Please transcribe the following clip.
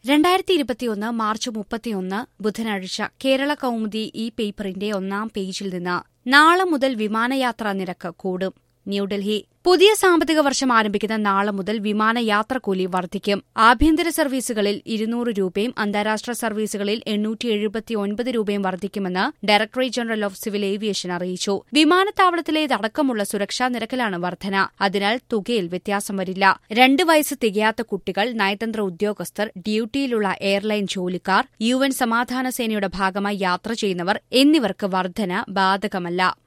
രണ്ടായിരത്തി ഇരുപത്തിയൊന്ന് മാർച്ച് മുപ്പത്തിയൊന്ന് ബുധനാഴ്ച കേരള കൗമുദി ഈ പേപ്പറിന്റെ ഒന്നാം പേജിൽ നിന്ന് നാളെ മുതൽ വിമാനയാത്രാ നിരക്ക് കൂടും ന്യൂഡൽഹി പുതിയ സാമ്പത്തിക വർഷം ആരംഭിക്കുന്ന നാളെ മുതൽ വിമാനയാത്രക്കൂലി വർദ്ധിക്കും ആഭ്യന്തര സർവീസുകളിൽ ഇരുന്നൂറ് രൂപയും അന്താരാഷ്ട്ര സർവീസുകളിൽ എണ്ണൂറ്റി എഴുപത്തിയൊൻപത് രൂപയും വർദ്ധിക്കുമെന്ന് directorate general of civil aviation അറിയിച്ചു വിമാനത്താവളത്തിലേതടക്കമുള്ള സുരക്ഷാ നിരക്കിലാണ് വർധന അതിനാൽ തുകയിൽ വ്യത്യാസം വരില്ല രണ്ട് വയസ്സ് തികയാത്ത കുട്ടികൾ നയതന്ത്ര ഉദ്യോഗസ്ഥർ ഡ്യൂട്ടിയിലുള്ള എയർലൈൻ ജോലിക്കാർ യു എൻ സമാധാന സേനയുടെ ഭാഗമായി യാത്ര ചെയ്യുന്നവർ എന്നിവർക്ക് വർധന ബാധകമല്ല